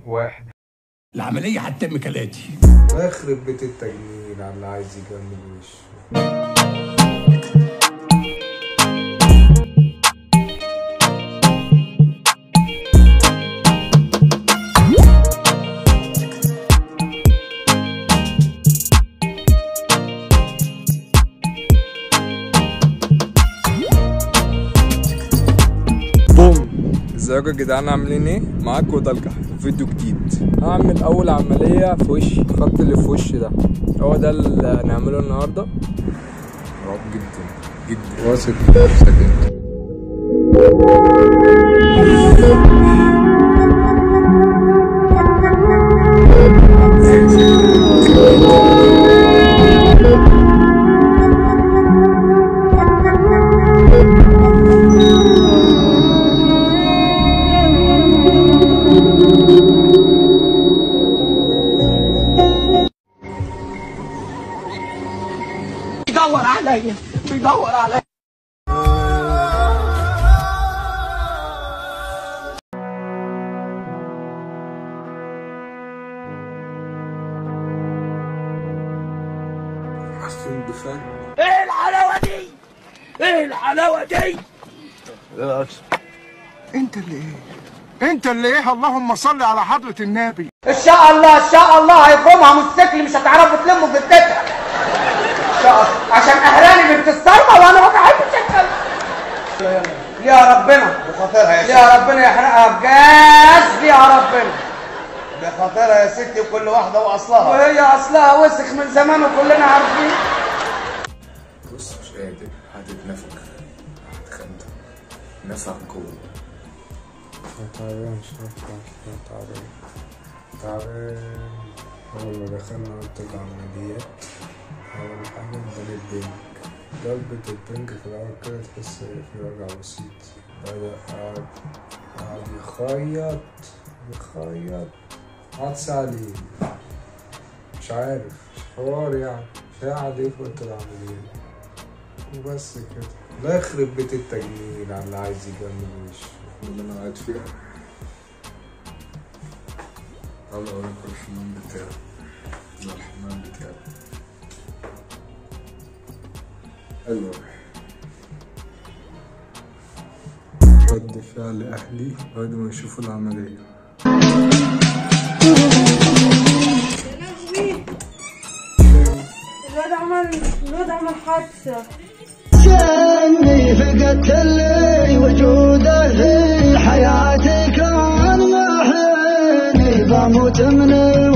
واحد العملية هتتم كالآتي الله يخرب بيت التجميل على اللي عايز يجمل وشه بوم ازيكم يا جدعان عاملين ايه؟ معاكم دلكح فيديو جديد هعمل اول عملية في وشي الخط اللي في وشي ده هو ده اللي هنعمله النهاردة رعب جدا جدا واثق في نفسك انت بيدور عليا بيدور عليا حاسين بفن ايه الحلاوه دي ايه الحلاوه دي انت اللي ايه انت اللي ايه اللهم صل على حضرة النبي ان شاء الله ان شاء الله هيفرمها موتوسيكل مش هتعرفوا تلموا جدتها ان شاء الله عشان اهراني بنت الصرمه وانا ما بحبش اتكلم يا ربنا بخاطرها يا ستي يا ربنا يحرقها بجاز يا ربنا بخاطرها يا ستي وكل واحدة وأصلها وهي اصلها وسخ من زمان وكلنا عارفين بص مش قادر هتتنفخ هتخنت نفخ جوه تعبان مش عارف تعبان تعبان أول ما دخلنا أوضة العمليات أول حاجة اداني البنك ضربة البنك في الأول كده تحس في وجع بسيط بدأ قعد قعد يخيط يخيط قعد ساعة ليه مش عارف مش حوار يعني مش قاعد ايه في أوضة العمليات وبس كده لا يخرب بيت التجميل على اللي عايز يجمل وشه اللي انا قاعد فيها يلا اوريكم الحمام بتاعي ده الحمام بتاعي حلو رد فعل اهلي بعد ما يشوفوا العمليه الواد عمل الواد عمل حادثة اني فقدت اللي وجوده في حياتي كان محيني بموت من